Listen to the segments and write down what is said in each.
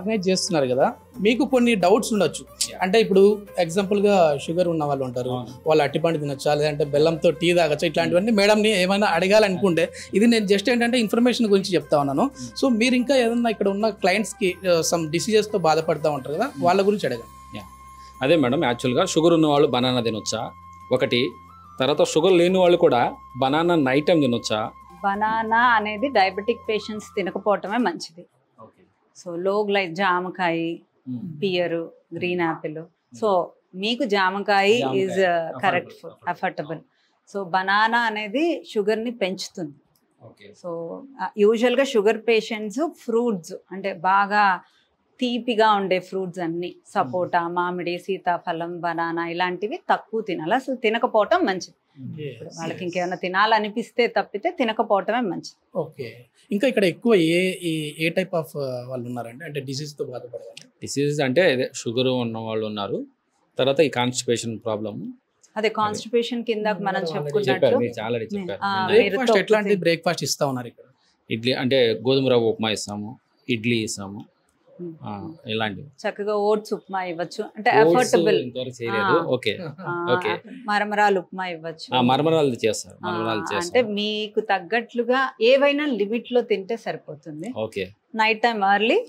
Organise చేస్తున్నారు కదా మీకు కొన్ని డౌట్స్ ఉండొచ్చు అంటే ఇప్పుడు ఎగ్జాంపుల్ గా షుగర్ ఉన్న వాళ్ళు ఉంటారు వాళ్ళు అట్టిపండు తినొచ్చా లేదంటే బెల్లంతో టీ తాగొచ్చా ఇట్లాంటివన్నీ మేడంని ఏమైనా అడగాలనుకుంటే ఇది నేను జస్ట్ ఏంటంటే ఇన్ఫర్మేషన్ గురించి చెప్తా ఉన్నాను సో మీరు ఇంకా ఏదన్నా ఇక్కడ ఉన్న clients కి సమ్ డిసీజెస్ తో బాధపడతా ఉంటారు కదా వాళ్ళ గురించి అడగండి అదే మేడం యాక్చువల్గా షుగర్ ఉన్న వాళ్ళు బనానా తినొచ్చా ఒకటి తర్వాత షుగర్ లేని వాళ్ళు కూడా బనానా నైట్ టైం తినొచ్చా బనానా అనేది డయాబెటిక్ పేషెంట్స్ తినకపోవటమే మంచిది సో లో గ్లై జామకాయ పియర్ గ్రీన్ యాపిల్ సో మీకు జామకాయ జామకాయ, is correct affordable, affordable so banana అనేది షుగర్ని పెంచుతుంది ఓకే సో యూజువల్గా షుగర్ పేషెంట్స్ ఫ్రూట్స్ అంటే బాగా తీపిగా ఉండే ఫ్రూట్స్ అన్ని సపోటా మామిడి సీతాఫలం బనానా ఇలాంటివి తక్కువ తినాలి అసలు తినకపోవటం మంచిది ఇప్పుడు వాళ్ళకి ఇంకేమైనా తినాలనిపిస్తే తప్పితే తినకపోవటమే మంచిది ఓకే ఇంకా ఇక్కడ ఎక్కువ ఏ ఏ- ఏ టైప్ ఆఫ్ వాళ్ళు ఉన్నారండి అంటే డిసీజ్ తో బాధపడేవాళ్ళు డిసీజెస్ అంటే అదే షుగర్ ఉన్న వాళ్ళు ఉన్నారు తర్వాత ఈ కాన్స్టిపేషన్ ప్రాబ్లం అదే కాన్స్టిపేషన్ కింద మనం already చెప్పారు చెప్పుకున్నట్టు మీరు చాలా చెప్పారు ఆ, నిన్న. మీరు బ్రేక్ఫాస్ట్ తప్పు ఎట్లాంటి తిన్- బ్రేక్ఫాస్ట్ ఇస్తా ఉన్నారు ఇక్కడ ఇడ్లీ అంటే గోధుమ రవ్వ ఉప్మా ఇస్తాము ఇడ్లీ ఇస్తాము ఉమ్. ఆ, ఇలాంటివి చక్కగా ఓట్స్ ఉప్మా ఇవ్వచ్చు అంటే Oats అఫోర్డబుల్ ఇంతవరకు చేయలేదు ఆ. Okay Okay. మరమరాలు ఉప్మా ఇవ్వచ్చు ఆ మరమరాలు చేస్తారు ఆ, మరమరాలు అంటే చేస్తారు మీకు తగ్గట్లుగా ఏవైనా లిమిట్ లో తింటే సరిపోతుంది okay night time early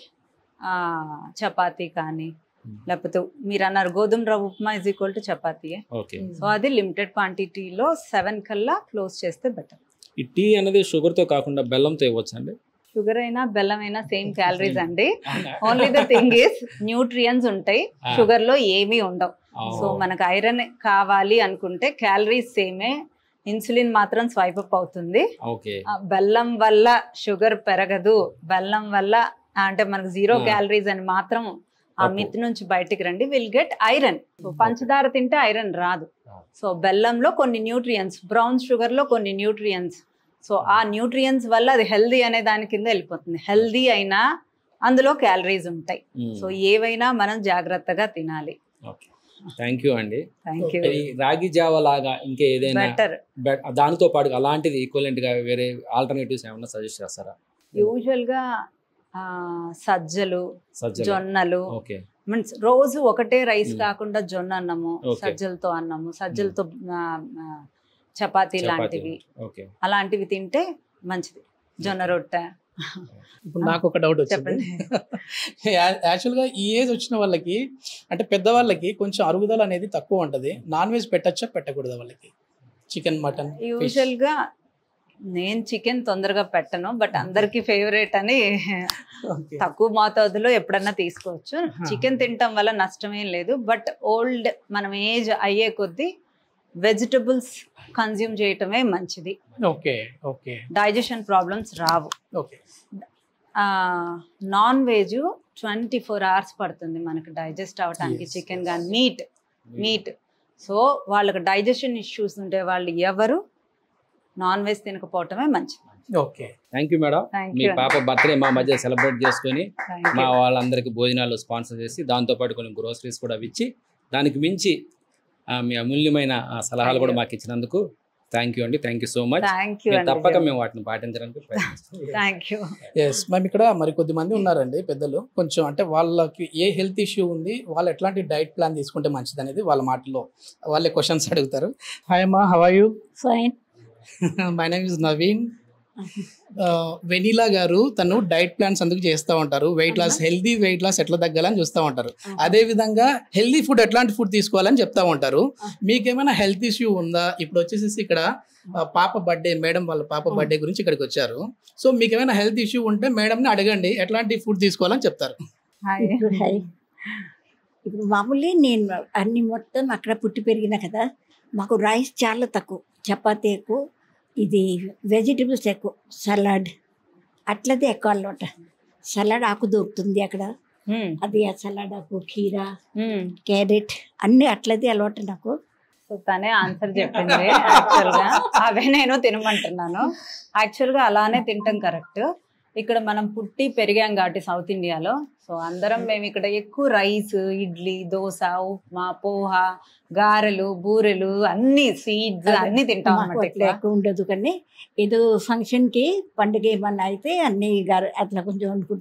chapati కానీ Hmm. లేకపోతే మీరు అన్నారు గోధుమ రవ్వ ఉప్మా ఇజ్ ఈక్వల్ టు చపాతీయే ఓకే సో అది లిమిటెడ్ క్వాంటిటీలో సెవెన్ కల్లా క్లోజ్ చేస్తే బెటర్ ఈ టీ అనేది షుగర్ తో కాకుండా బెల్లంతో ఇవ్వచ్చు అండి షుగర్ అయినా బెల్లం అయినా సేమ్ క్యాలరీస్ అండి only the thing is nutrients ఉంటాయి Ah. షుగర్ లో ఏమీ ఉండవు సో మనకు ఐరన్ కావాలి అనుకుంటే క్యాలరీస్ సేమే ఇన్సులిన్ మాత్రం స్వైప్ అప్ అవుతుంది ఓకే ఆ బెల్లం వల్ల షుగర్ పెరగదు బెల్లం వల్ల అంటే మనకు జీరో ఆ. క్యాలరీస్ అని మాత్రం ఆ తప్పు. మిత్ నుంచి బయటికి రండి విల్ గెట్ ఐరన్ సో పంచదార తింటే ఐరన్ రాదు ఆ. సో బెల్లంలో కొన్ని న్యూట్రియన్స్ బ్రౌన్ షుగర్ లో కొన్ని న్యూట్రియన్స్ సో ఆ న్యూట్రియన్స్ వల్ల అది హెల్దీ అనే దాని కింద వెళ్ళిపోతుంది హెల్దీ అయినా అందులో క్యాలరీస్ ఉంటాయి సో ఏవైనా మనం జాగ్రత్తగా తినాలి ఓకే థ్యాంక్ యూ అండి థ్యాంక్ యూ ఈ రాగి జావ లాగా ఇంకా ఏదైనా బెటర్ బెట్- దానితో పాటు అలాంటిది ఈక్వలెంట్ గా వేరే ఆల్టర్నేటివ్స్ ఏమైనా సజెస్ట్ చేస్తారా యూజువల్ గా ఆ, సజ్జలు సజ్జలు జొన్నలు ఓకే మీన్స్ రోజు ఒకటే రైస్ మ్మ్. కాకుండా జొన్న అన్నము Okay. సజ్జలతో అన్నము సజ్జలతో ఆ, ఆ, చపాతీ లాంటివి ఓకే అలాంటివి తింటే మంచిది జొన్న రొట్టె ఇప్పుడు నాకు ఒక డౌట్ వచ్చింది చెప్పండి. యాక్చువల్గా ఈ ఏజ్ వచ్చిన వాళ్ళకి అంటే పెద్దవాళ్ళకి కొంచెం అరుగుదల అనేది తక్కువ ఉంటది నాన్ వెజ్ పెట్టచ్చా పెట్టకూడదా వాళ్ళకి చికెన్ మటన్ యూజువల్ గా నేను చికెన్ తొందరగా పెట్టను బట్ అందరికి ఫేవరెట్ అని తక్కువ మోతాదులో ఎప్పుడన్నా తీసుకోవచ్చు చికెన్ తినటం వల్ల నష్టమేం లేదు బట్ ఓల్డ్ మనం ఏజ్ అయ్యే కొద్దీ వెజిటబుల్స్ కన్జ్యూమ్ చేయటమే మంచిది ఓకే ఓకే డైజెషన్ ప్రాబ్లమ్స్ రావు okay non veg twenty four hours పడుతుంది మనకు డైజెస్ట్ అవడానికి Yes, చికెన్ yes. కానీ మీట్ మీట్ సో వాళ్ళకి డైజెషన్ ఇష్యూస్ ఉంటే వాళ్ళు ఎవరు నాన్ వెజ్ తినకపోవటమే మంచిది okay thank you madam thank మీ యూ పాప బర్త్డే మా మధ్య సెలబ్రేట్ చేసుకొని మా వాళ్ళందరికీ భోజనాలు స్పాన్సర్ చేసి దాంతోపాటు కొన్ని గ్రోసరీస్ కూడా ఇచ్చి దానికి మించి ఆ, మీ అమూల్యమైన ఆ, సలహాలు కూడా మాకు ఇచ్చినందుకు థ్యాంక్ యూ అండి thank you so much thank you తప్పక అండి మేము వాటిని పాటించడానికి ప్రయత్నిస్తాం థ్యాంక్ యూ ఎస్ మేము ఇక్కడ మరి కొద్ది మంది ఉన్నారండి పెద్దలు కొంచెం అంటే వాళ్ళకి ఏ హెల్త్ ఇష్యూ ఉంది వాళ్ళు ఎట్లాంటి డైట్ ప్లాన్ తీసుకుంటే మంచిది అనేది వాళ్ళ మాటల్లో వాళ్ళే క్వశ్చన్స్ అడుగుతారు హాయ్ అమ్మా how you fine my name is Naveen Venila గారు తను డైట్ ప్లాన్స్ అందుకు చేస్తూ ఉంటారు weight loss healthy weight loss ఎట్లా తగ్గాలని చూస్తూ ఉంటారు అదే విధంగా హెల్దీ ఫుడ్ ఎట్లాంటి ఫుడ్ తీసుకోవాలని చెప్తా ఉంటారు మీకేమైనా హెల్త్ ఇష్యూ ఉందా ఇప్పుడు వచ్చేసి ఇక్కడ ఆ, పాప బర్త్డే మేడం వాళ్ళ పాప బర్త్డే గురించి ఇక్కడికి వచ్చారు సో మీకు ఏమైనా హెల్త్ ఇష్యూ ఉంటే మేడంని అడగండి ఎట్లాంటి ఫుడ్ తీసుకోవాలని చెప్తారు హాయ్ ఇప్పుడు హై ఇప్పుడు మామూలు నేను అన్ని మొత్తం అక్కడ పుట్టి పెరిగిన కదా మాకు రైస్ చాలా తక్కువ చపాతీ ఎక్కువ ఇది వెజిటబుల్స్ ఎక్కువ సలాడ్ అట్లదే ఎక్కువ అలవాట సలాడ్ ఆకు దొరుకుతుంది అక్కడ అది ఆ సలాడ్ ఆకు కీరా క్యారెట్ అన్ని అట్లదే అలవాటు నాకు సో తనే ఆన్సర్ చెప్పింది యాక్చువల్ గా అవే నేను తినమంటున్నాను యాక్చువల్ గా అలానే తింటాం కరెక్ట్ ఇక్కడ మనం పుట్టి పెరిగాం కాబట్టి సౌత్ ఇండియాలో సో అందరం మేము ఇక్కడ ఎక్కువ రైస్ ఇడ్లీ దోశ ఉప్మా పోహ గారెలు బూరెలు అన్ని స్వీట్స్ అన్ని తింటాం మాకు అన్నమాట అట్లా ఎక్కువ. ఎక్కువ ఉండదు కానీ ఏదో ఫంక్షన్కి పండుగ ఏమన్నా అయితే అన్ని గారు అట్లా కొంచెం వండుకుంటా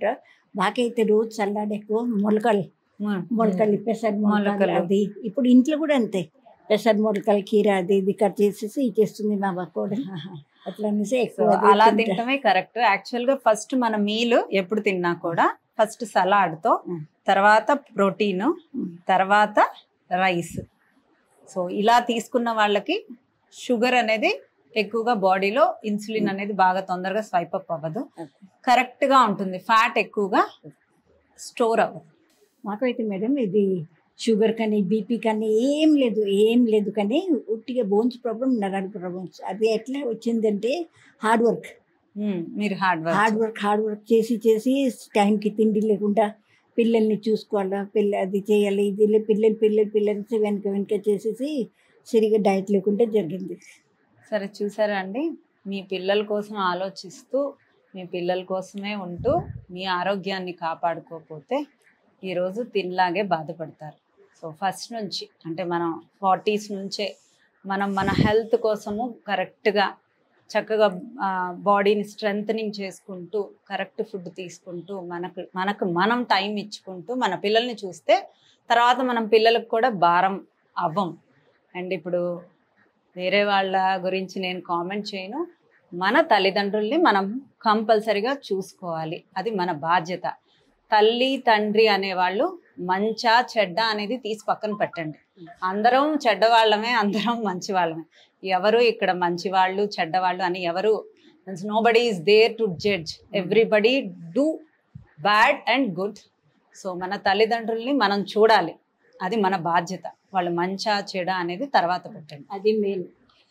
మాకైతే రోజు సలాడ్ ఎక్కువ మొలకలు మ్మ్. మొలకలు పెసర మొలకలు మొలకలు. అది ఇప్పుడు ఇంట్లో కూడా అంతే పెసర మొలకలు కీర అది ఇది కట్ చేసేసి ఇచ్చేస్తుంది మా కూడా అట్లా అనేసి సో ఎక్కువ అది అలా తింటా. తింటమే కరెక్ట్ యాక్చువల్ గా ఫస్ట్ మన మీల్ ఎప్పుడు తిన్నా కూడా ఫస్ట్ సలాడ్ తో Mm. తర్వాత ప్రోటీన్ Mm. తర్వాత రైస్ సో ఇలా తీసుకున్న వాళ్ళకి షుగర్ అనేది ఎక్కువగా బాడీలో ఇన్సులిన్ Mm. అనేది బాగా తొందరగా స్వైప్ అప్ అవ్వదు Okay. కరెక్ట్ గా ఉంటుంది ఫ్యాట్ ఎక్కువగా స్టోర్ అవ్వదు మాకైతే మేడం ఇది షుగర్ కానీ బీపీ కానీ ఏం లేదు ఏం లేదు కానీ ఉట్టిగా బోన్స్ ప్రాబ్లం నరాల ప్రాబ్లమ్స్ అది ఎట్లా వచ్చిందంటే హార్డ్ వర్క్ Mm. మీరు hard hard work work hard work చేసి చేసి టైంకి తిండి లేకుండా పిల్లల్ని చూసుకోవాలా పిల్ల అది చేయాలి ఇది లే- పిల్లలు పిల్లలు పిల్లలు వెనక వెనక చేసేసి సరిగా డైట్ లేకుండా జరిగింది సరే చూసారా అండి మీ పిల్లల కోసం ఆలోచిస్తూ మీ పిల్లల కోసమే ఉంటూ మీ ఆరోగ్యాన్ని కాపాడుకోకపోతే ఈరోజు తినలాగే బాధపడతారు సో ఫస్ట్ నుంచి అంటే మనం ఫార్టీస్ నుంచే మనం మన హెల్త్ కోసము కరెక్ట్గా చక్కగా బాడీని స్ట్రెంగ్ చేసుకుంటూ కరెక్ట్ ఫుడ్ తీసుకుంటూ మనకు మనకు మనం టైం ఇచ్చుకుంటూ మన పిల్లల్ని చూస్తే తర్వాత మనం పిల్లలకు కూడా భారం అవ్వం అండ్ ఇప్పుడు వేరే వాళ్ళ గురించి నేను కామెంట్ చేయను మన తల్లిదండ్రుల్ని మనం కంపల్సరిగా చూసుకోవాలి అది మన బాధ్యత తల్లి తండ్రి అనేవాళ్ళు మంచా చెడ్డ అనేది తీసి పక్కన పెట్టండి అందరం చెడ్డవాళ్ళమే అందరం మంచి వాళ్ళమే ఎవరు ఇక్కడ మంచివాళ్ళు చెడ్డవాళ్ళు అని ఎవరు nobody is there to judge everybody do bad and good so మన తల్లిదండ్రుల్ని మనం చూడాలి అది మన బాధ్యత వాళ్ళు మంచా చెడ అనేది తర్వాత పెట్టండి అది మెయిన్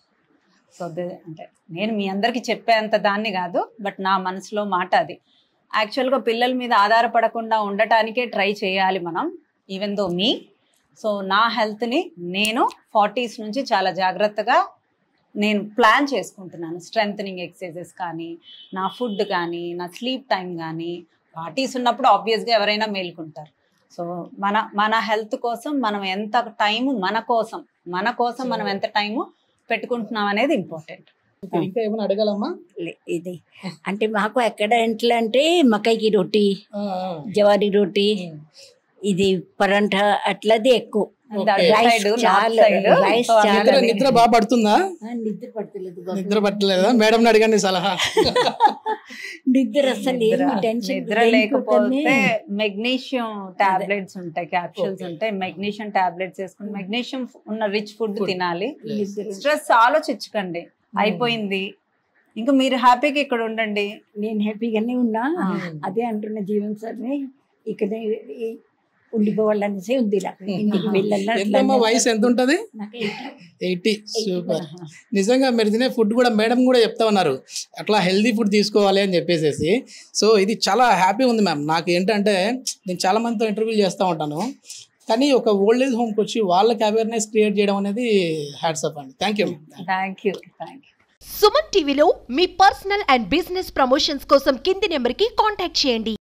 సో దే- అంటే నేను మీ అందరికీ చెప్పేంత దాన్ని కాదు బట్ నా మనసులో మాట అది యాక్చువల్గా పిల్లల మీద ఆధారపడకుండా ఉండటానికే ట్రై చేయాలి మనం ఈవెన్ దో మీ సో నా హెల్త్ని నేను ఫార్టీస్ నుంచి చాలా జాగ్రత్తగా నేను ప్లాన్ చేసుకుంటున్నాను స్ట్రెంగ్ ఎక్సర్సైజెస్ కానీ నా ఫుడ్ కానీ నా స్లీప్ టైం కానీ పార్టీస్ ఉన్నప్పుడు ఆబ్వియస్గా ఎవరైనా మేల్కుంటారు సో మన మన హెల్త్ కోసం మనం ఎంత టైము మన కోసం మన కోసం మనం ఎంత టైము పెట్టుకుంటున్నాం అనేది ఇంపార్టెంట్ ఇంకా ఏమైనా అడగాలమ్మా ఇది అంటే మాకు ఎక్కడ ఎట్లా అంటే మకైకి రొట్టి ఆ, ఆ. జవారీ రొట్టి ఇది పరంఠా అట్లది ఎక్కువ Okay. Rice చాలా- rice చాలా నిద్ర నిద్ర బాగా పడుతుందా ఆ, నిద్ర పడతలేదు బాబు. నిద్ర పట్టలేదా మేడం అడగండి సలహా నిద్ర అసలు ఏమి టెన్షన్ నిద్ర లేకపోతే మెగ్నీషియం టాబ్లెట్స్ ఉంటాయి క్యాప్సూల్స్ ఉంటాయి మెగ్నీషియం టాబ్లెట్స్ వేసుకుని మెగ్నీషియం ఉన్న రిచ్ ఫుడ్ Food. తినాలి నిద్ర స్ట్రెస్ ఆలోచించకండి అయిపోయింది ఇంకా మీరు హ్యాపీగా ఇక్కడ ఉండండి నేను హ్యాపీగానే ఉన్నా ఆ. అదే అంటున్న జీవన్ సార్ని ఇక్కడ ఉండిపోవాలనేసి ఉంది నాకు ఇంటికి వెళ్ళాలా ఎంతమ్మా వయసు ఎంత ఉంటది నాకు ఎయిటీ. ఎయిటీ సూపర్ నిజంగా మీరు తినే ఫుడ్ కూడా మేడం కూడా చెప్తా ఉన్నారు అట్లా హెల్దీ ఫుడ్ తీసుకోవాలి అని చెప్పేసి సో ఇది చాలా హ్యాపీ ఉంది మ్యామ్ నాకు ఏంటంటే నేను చాలా మందితో ఇంటర్వ్యూ చేస్తూ ఉంటాను కానీ ఒక ఓల్డ్ ఏజ్ హోమ్కి వచ్చి వాళ్ళకి అవేర్నెస్ క్రియేట్ చేయడం అనేది హ్యాట్సప్ అండి thank you thank you thank you Suman టీవీలో మీ పర్సనల్ అండ్ బిజినెస్ ప్రమోషన్స్ కోసం కింది నెంబర్కి కాంటాక్ట్ చేయండి